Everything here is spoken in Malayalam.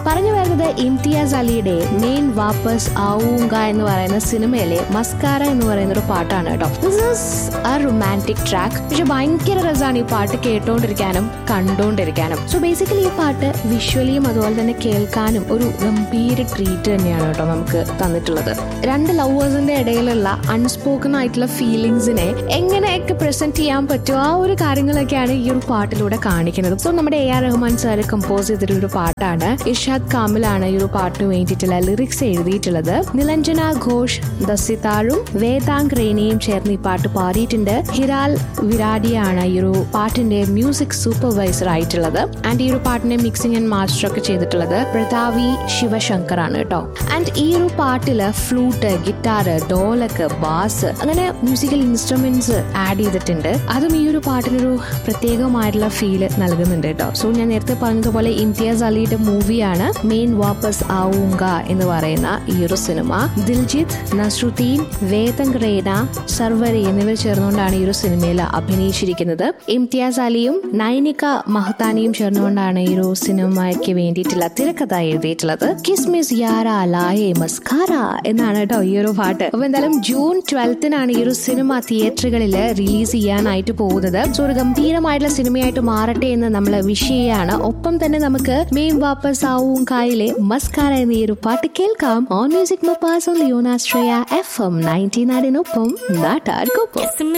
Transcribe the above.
പറഞ്ഞു വരുന്നത് ഇംതിയാസ് അലിയുടെ മെയിൻ വാപ്പസ് ആവൂങ്ക എന്ന് പറയുന്ന സിനിമയിലെ മസ്കാര എന്ന് പറയുന്ന ഒരു പാട്ടാണ് കേട്ടോ this is a romantic track പക്ഷെ ഭയങ്കര രസമാണ് ഈ പാട്ട് കേട്ടോണ്ടിരിക്കാനും കണ്ടോണ്ടിരിക്കാനും സോ ബേസിക്കലി ഈ പാട്ട് വിഷ്വലിയും അതുപോലെ തന്നെ കേൾക്കാനും ഒരു ഗംഭീര ട്രീറ്റ് തന്നെയാണ് കേട്ടോ നമുക്ക് തന്നിട്ടുള്ളത് രണ്ട് ലവേഴ്സിന്റെ ഇടയിലുള്ള അൺസ്പോക്കൺ ആയിട്ടുള്ള ഫീലിങ്സിനെ എങ്ങനെയൊക്കെ പ്രസന്റ് ചെയ്യാൻ പറ്റുമോ ആ ഒരു കാര്യങ്ങളൊക്കെയാണ് ഈ ഒരു പാട്ടിലൂടെ കാണിക്കുന്നത് സോ നമ്മുടെ A R Rahman sir compose ചെയ്തിട്ടുള്ള ഒരു പാട്ടാണ് ഇർഷാദ് കാമിലാണ് ഈ ഒരു പാട്ടിന് വേണ്ടിയിട്ടുള്ള ലിറിക്സ് എഴുതിയിട്ടുള്ളത് നിലഞ്ജന ഘോഷ് ദസിതാറും വേദാങ് റേനയും ചേർന്ന് ഈ പാട്ട് പാടിയിട്ടുണ്ട് ഹിരാൽ വിരാടിയാണ് ഈ ഒരു പാട്ടിന്റെ മ്യൂസിക് സൂപ്പർവൈസർ ആയിട്ടുള്ളത് ആൻഡ് ഈ ഒരു പാട്ടിന്റെ മിക്സിംഗ് ആൻഡ് മാസ്റ്റർ ഒക്കെ ചെയ്തിട്ടുള്ളത് പ്രതാവി ശിവശങ്കർ ആണ് കേട്ടോ ആൻഡ് ഈ ഒരു പാട്ടില് ഫ്ലൂട്ട് ഗിറ്റാർ ഡോലക്ക് ബാസ് അങ്ങനെ മ്യൂസിക്കൽ ഇൻസ്ട്രുമെന്റ്സ് ആഡ് ചെയ്തിട്ടുണ്ട് അതും ഈ ഒരു പാട്ടിനൊരു പ്രത്യേകമായിട്ടുള്ള ഫീല് നൽകുന്നുണ്ട് കേട്ടോ സോ ഞാൻ നേരത്തെ പറഞ്ഞതുപോലെ ഇംതിയാസ് അലിയുടെ മൂവിയാണ് മെയിൻ വാപ്പസ് ആവൂങ്ക എന്ന് പറയുന്ന ഈ ഒരു സിനിമ ദിൽജിത്ത് നസ്രുദ്ദീൻ വേദങ് റേന സർവരി എന്നിവർ ചേർന്നുകൊണ്ടാണ് ഈ ഒരു സിനിമയിൽ അഭിനയിച്ചിരിക്കുന്നത് ഇംതിയാസ് അലിയും നൈനിക മഹത്താനിയും ചേർന്നുകൊണ്ടാണ് ഈ ഒരു സിനിമയ്ക്ക് വേണ്ടിയിട്ടുള്ള തിരക്കഥ എഴുതിയിട്ടുള്ളത് കിസ്മിസ് യാര ലായേ മസ്കാര എന്നാണ് കേട്ടോ ഈ ഒരു പാട്ട് അപ്പൊ എന്തായാലും ജൂൺ ട്വൽത്തിനാണ് ഈ ഒരു സിനിമ തിയേറ്ററുകളിൽ റിലീസ് ചെയ്യാനായിട്ട് പോകുന്നത് സോ ഒരു ഗംഭീരമായിട്ടുള്ള സിനിമയായിട്ട് മാറട്ടെ എന്ന് നമ്മൾ വിഷ് ചെയ്യാണ് ഒപ്പം തന്നെ നമുക്ക് മെയിൻ വാപ്പസ് ആവും കായിലെ മസ്കാര എന്ന ഈ ഒരു പാട്ട് കേൾക്കാം ഓൺ മ്യൂസിക് മപ്പാസ് ലിയോനാശ്രയ എഫ് എം നയൻറ്റി നാടിനൊപ്പം നാട്ടാർക്കൊപ്പം किस्म